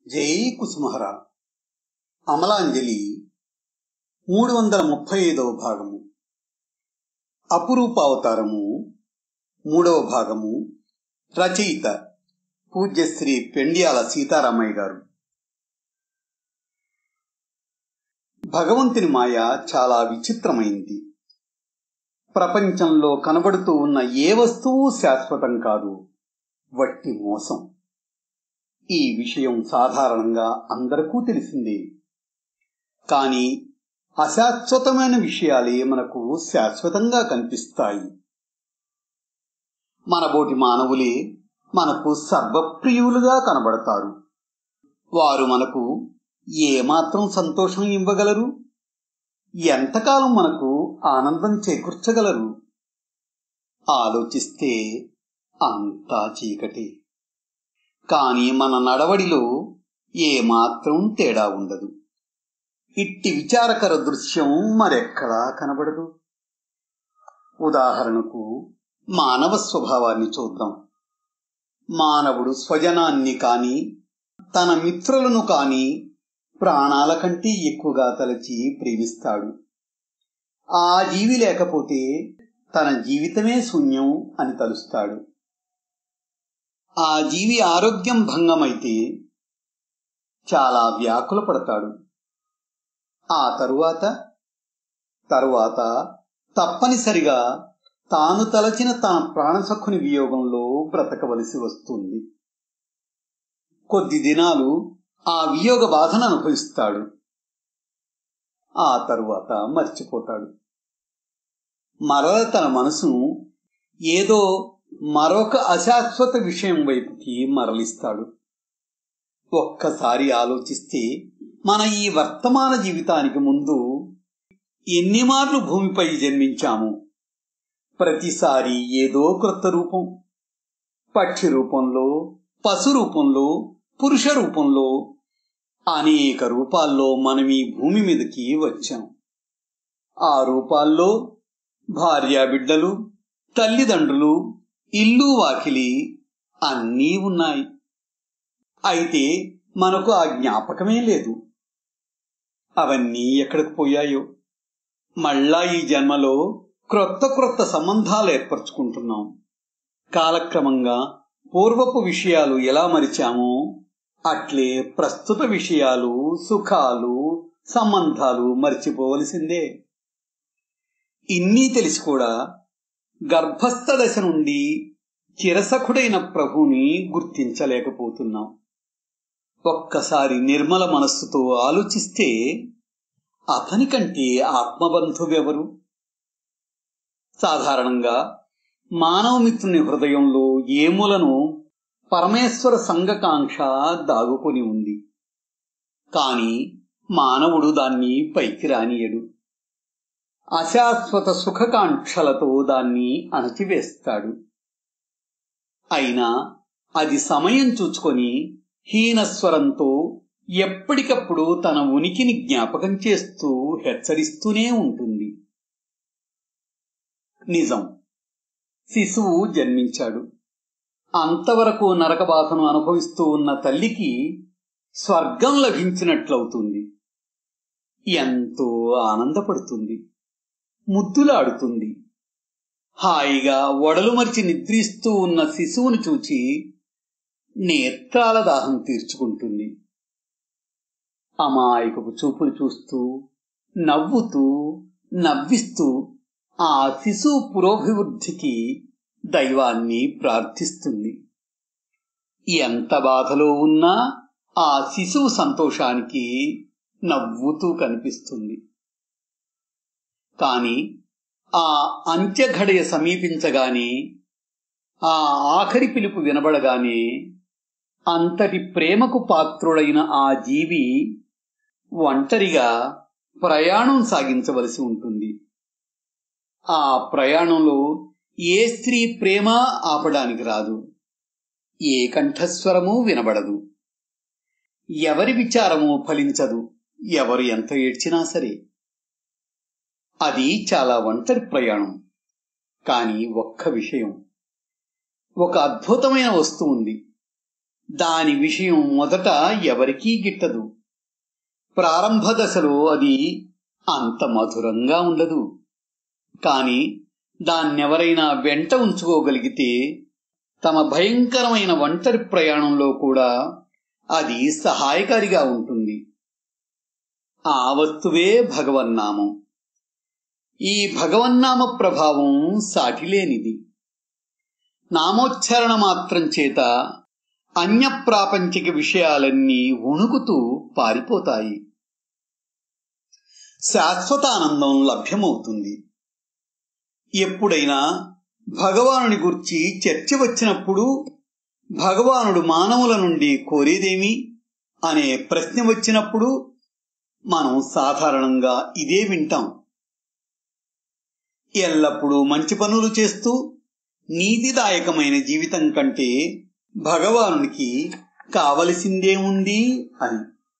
జై కుసుమహర అమలాంజలి మూడు వందల ముప్పై ఐదవ భాగము అపురూపావతారము మూడవ భాగము రచయిత పూజ్యశ్రీ పెండ్యాల సీతారామయ్య గారు భగవంతుని మాయ చాలా విచిత్రమైంది ప్రపంచంలో కనబడుతూ ఉన్న ఏ వస్తువు శాశ్వతం కాదు వట్టి మోసం ఈ విషయం సాధారణంగా అందరికీ తెలిసిందే కానీ అశాశ్వతమైన విషయాలే మనకు శాశ్వతంగా కనిపిస్తాయి మనబోటి మానవులే మనకు సర్వప్రియులుగా కనబడతారు వారు మనకు ఏమాత్రం సంతోషం ఇవ్వగలరు ఎంతకాలం మనకు ఆనందం చేకూర్చగలరు ఆలోచిస్తే అంతా చీకటి కాని మన నడవడిలో ఏమాత్రం తేడా ఉండదు ఇట్టి విచారకర దృశ్యం మరెక్కడా కనబడదు ఉదాహరణకు మానవ స్వభావాన్ని చూద్దాం మానవుడు స్వజనాన్ని కాని తన మిత్రులను కాని ప్రాణాల కంటే ఎక్కువగా తలచి ప్రేమిస్తాడు ఆ జీవి లేకపోతే తన జీవితమే శూన్యం అని తలుస్తాడు ఆ జీవి ఆరోగ్యం భంగమైతే చాలా వ్యాకుల పడతాడు ఆ తరువాత తరువాత తప్పనిసరిగా తాను తలచిన తన ప్రాణసఖుని వియోగంలో బ్రతకవలసి వస్తుంది కొద్ది దినాలు ఆ వియోగ బాధను అనుభవిస్తాడు ఆ తరువాత మర్చిపోతాడు మరల తన మనసును ఏదో మరొక అశాశ్వత విషయం వైపుకి మరలిస్తాడు ఒక్కసారి ఆలోచిస్తే మన ఈ వర్తమాన జీవితానికి ముందు ఎన్ని మార్లు భూమిపై జన్మించాము ప్రతిసారి ఏదో క్రొత్త రూపం పక్షి రూపంలో పశు రూపంలో పురుష రూపంలో అనేక రూపాల్లో మనం ఈ భూమి మీదకి వచ్చాం ఆ రూపాల్లో భార్యా బిడ్డలు తల్లిదండ్రులు ఇల్లు వాకిలి అన్నీ ఉన్నాయి అయితే మనకు ఆ జ్ఞాపకమే లేదు అవన్నీ ఎక్కడికి పోయాయో మళ్ళా ఈ జన్మలో క్రొత్త క్రొత్త సంబంధాలు ఏర్పరచుకుంటున్నాం కాలక్రమంగా పూర్వపు విషయాలు ఎలా మరిచామో అట్లే ప్రస్తుత విషయాలు సుఖాలు సంబంధాలు మర్చిపోవలసిందే ఇన్నీ తెలిసి కూడా గర్భస్థ దశ నుండి చిరసఖుడైన ప్రభుని గుర్తించలేకపోతున్నాం ఒక్కసారి నిర్మల మనస్సుతో ఆలోచిస్తే అతని కంటే ఆత్మబంధువెవరు సాధారణంగా మానవ మిత్రుని హృదయంలో ఏములను పరమేశ్వర సంఘకాంక్ష దాగుకొని ఉంది కాని మానవుడు దాన్ని పైకి రానియడు అశాశ్వత సుఖకాంక్షలతో దాన్ని అణచివేస్తాడు అయినా అది సమయం చూచుకొని హీనస్వరంతో ఎప్పటికప్పుడు తన ఉనికిని జ్ఞాపకం చేస్తూ హెచ్చరిస్తూనే ఉంటుంది నిజం శిశువు జన్మించాడు అంతవరకు నరకబాధను అనుభవిస్తూ ఉన్న తల్లికి స్వర్గం లభించినట్లవుతుంది ఎంతో ఆనందపడుతుంది ముద్దులాడుతుంది హాయిగా ఒడలు మరిచి నిద్రిస్తూ ఉన్న శిశువును చూచి నేత్రాల దాహం తీర్చుకుంటుంది అమాయకపు చూపులు చూస్తూ నవ్వుతూ నవ్విస్తూ ఆ శిశువు పురోభివృద్ధికి దైవాన్ని ప్రార్థిస్తుంది ఎంత బాధలో ఉన్నా ఆ శిశువు సంతోషానికి నవ్వుతూ కనిపిస్తుంది కాని ఆ అంత్యఘడయ సమీపించగానే ఆ ఆఖరి పిలుపు వినబడగానే అంతటి ప్రేమకు పాత్రుడైన ఆ జీవి ఒంటరిగా ప్రయాణం సాగించవలసి ఉంటుంది ఆ ప్రయాణంలో ఏ స్త్రీ ప్రేమ ఆపడానికి రాదు ఏ కంఠస్వరము వినబడదు ఎవరి విచారము ఫలించదు ఎవరు ఎంత ఏడ్చినా సరే అది చాలా ఒంటరి ప్రయాణం కాని ఒక్క విషయం ఒక అద్భుతమైన వస్తువు ఉంది దాని విషయం మొదట ఎవరికీ గిట్టదు ప్రారంభ దశలో అది అంత మధురంగా ఉండదు కాని దాన్నెవరైనా వెంట ఉంచుకోగలిగితే తమ భయంకరమైన ఒంటరి ప్రయాణంలో కూడా అది సహాయకారిగా ఉంటుంది ఆ వస్తువే భగవన్నామం ఈ భగవన్నామ ప్రభావం సాటిలేనిది నామోచ్చారణ మాత్రం చేత అన్యప్రాపంచిక విషయాలన్నీ వణుకుతూ పారిపోతాయి శాశ్వతానందం లభ్యమవుతుంది ఎప్పుడైనా భగవానుని గుర్చి చర్చ వచ్చినప్పుడు భగవానుడు మానవుల నుండి కోరేదేమి అనే ప్రశ్న వచ్చినప్పుడు మనం సాధారణంగా ఇదే వింటాం ఎల్లప్పుడూ మంచి పనులు చేస్తూ నీతిదాయకమైన జీవితం కంటే భగవానునికి కావలసిందేముంది అని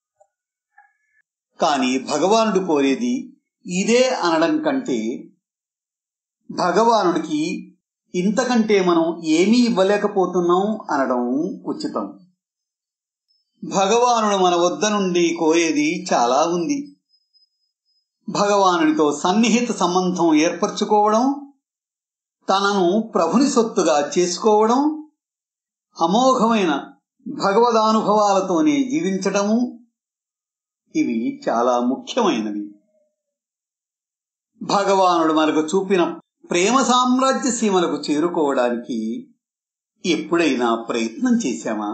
కాని భగవానుడు కోరేది ఇదే అనడం కంటే భగవానుడికి ఇంతకంటే మనం ఏమీ ఇవ్వలేకపోతున్నాం అనడం ఉచితం భగవానుడు మన వద్ద నుండి కోరేది చాలా ఉంది భగవానుడితో సన్నిహిత సంబంధం ఏర్పరచుకోవడం తనను ప్రభుని సొత్తుగా చేసుకోవడం అమోఘమైన భగవదానుభవాలతోనే జీవించటము ఇవి చాలా ముఖ్యమైనవి భగవానుడు మనకు చూపిన ప్రేమ సామ్రాజ్య సీమలకు చేరుకోవడానికి ఎప్పుడైనా ప్రయత్నం చేశామా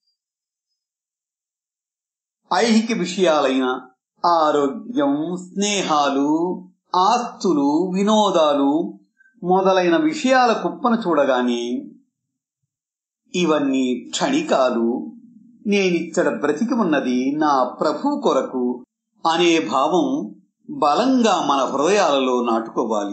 ఐహిక విషయాలైన ఆరోగ్యం స్నేహాలు ఆస్తులు వినోదాలు మొదలైన విషయాల కుప్పను చూడగానే ఇవన్నీ క్షణికాలు నేనిచ్చట బ్రతికి ఉన్నది నా ప్రభు కొరకు అనే భావం బలంగా మన హృదయాలలో నాటుకోవాలి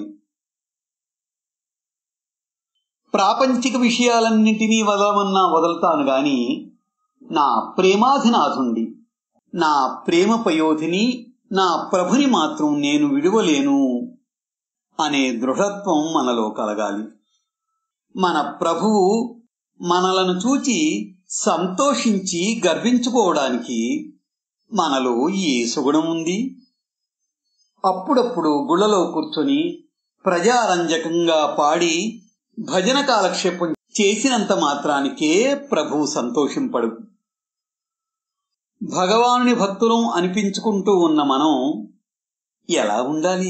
ప్రాపంచిక విషయాలన్నింటినీ వదలమన్నా వదులుతాను గాని నా ప్రేమాధినాథుండి నా ప్రేమ పయోధిని నా ప్రభుని మాత్రం నేను విడువలేను అనే దృఢత్వం మనలో కలగాలి మన ప్రభువు మనలను చూచి సంతోషించి గర్వించుకోవడానికి మనలో ఏ సుగుణం ఉంది అప్పుడప్పుడు గుళ్ళలో కూర్చొని ప్రజారంజకంగా పాడి భజన కాలక్షేపం చేసినంత మాత్రానికే ప్రభువు సంతోషింపడు భగవానుని భక్తులం అనిపించుకుంటూ ఉన్న మనం ఎలా ఉండాలి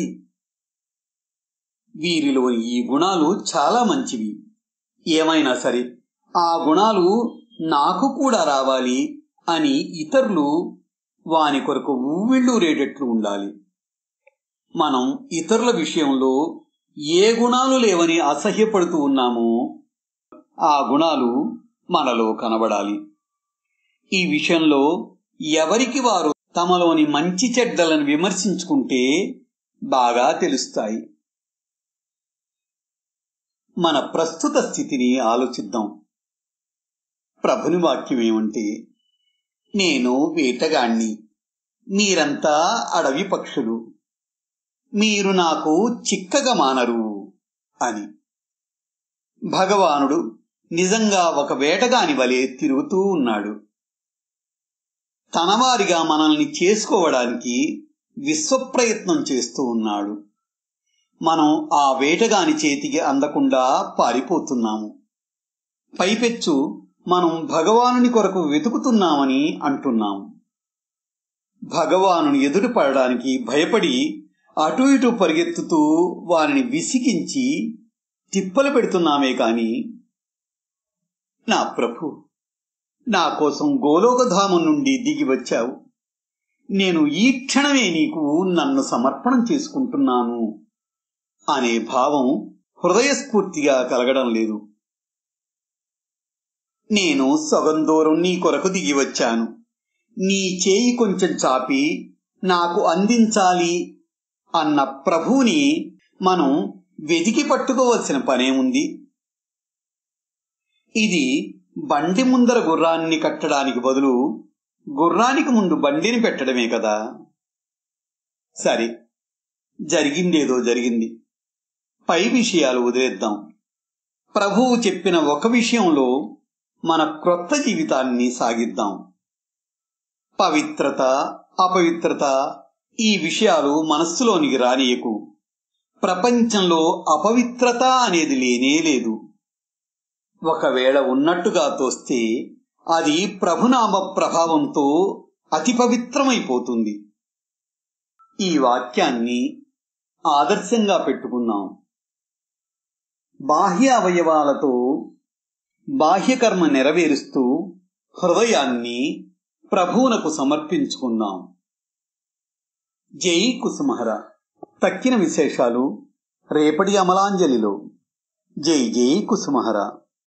వీరిలోని ఈ గుణాలు చాలా మంచివి ఏమైనా సరే ఆ గుణాలు నాకు కూడా రావాలి అని ఇతరులు వాని కొరకు ఊవిళ్ళూరేటట్లు ఉండాలి మనం ఇతరుల విషయంలో ఏ గుణాలు లేవని అసహ్యపడుతూ ఉన్నామో ఆ గుణాలు మనలో కనబడాలి ఈ విషయంలో ఎవరికి వారు తమలోని మంచి చెడ్డలను విమర్శించుకుంటే బాగా తెలుస్తాయి మన ప్రస్తుత స్థితిని ఆలోచిద్దాం ప్రభుని వాక్యం ఏమంటే నేను వేటగాణ్ణి మీరంతా అడవి పక్షులు మీరు నాకు చిక్కగా మానరు అని భగవానుడు నిజంగా ఒక వేటగాని వలె తిరుగుతూ ఉన్నాడు తనవారిగా మనల్ని చేసుకోవడానికి విశ్వప్రయత్నం చేస్తూ ఉన్నాడు మనం ఆ వేటగాని చేతికి అందకుండా పారిపోతున్నాము పైపెచ్చు మనం భగవానుని కొరకు వెతుకుతున్నామని అంటున్నాము భగవానుని ఎదురు పడడానికి భయపడి అటు ఇటు పరిగెత్తుతూ వారిని విసిగించి తిప్పలు పెడుతున్నామే కాని నా ప్రభు నా కోసం గోలోకధామం నుండి దిగి వచ్చావు నేను ఈ క్షణమే నీకు నన్ను సమర్పణం చేసుకుంటున్నాను అనే భావం హృదయస్ఫూర్తిగా కలగడం లేదు నేను సగం దూరం నీ కొరకు దిగి వచ్చాను నీ చేయి కొంచెం చాపి నాకు అందించాలి అన్న ప్రభువుని మనం వెతికి పట్టుకోవలసిన పనేముంది ఇది బండి ముందర గుర్రాన్ని కట్టడానికి బదులు గుర్రానికి ముందు బండిని పెట్టడమే కదా సరే జరిగిందేదో జరిగింది పై విషయాలు వదిలేద్దాం ప్రభువు చెప్పిన ఒక విషయంలో మన క్రొత్త జీవితాన్ని సాగిద్దాం పవిత్రత అపవిత్రత ఈ విషయాలు మనస్సులోనికి రానియకు ప్రపంచంలో అపవిత్రత అనేది లేనే లేదు ఒకవేళ ఉన్నట్టుగా తోస్తే అది ప్రభునామ ప్రభావంతో అతి పవిత్రమైపోతుంది ఈ వాక్యాన్ని ఆదర్శంగా పెట్టుకున్నాం బాహ్య అవయవాలతో బాహ్యకర్మ నెరవేరుస్తూ హృదయాన్ని ప్రభువునకు సమర్పించుకుందాం జై కుసుమహర తక్కిన విశేషాలు రేపటి అమలాంజలిలో జై జై కుసుమహర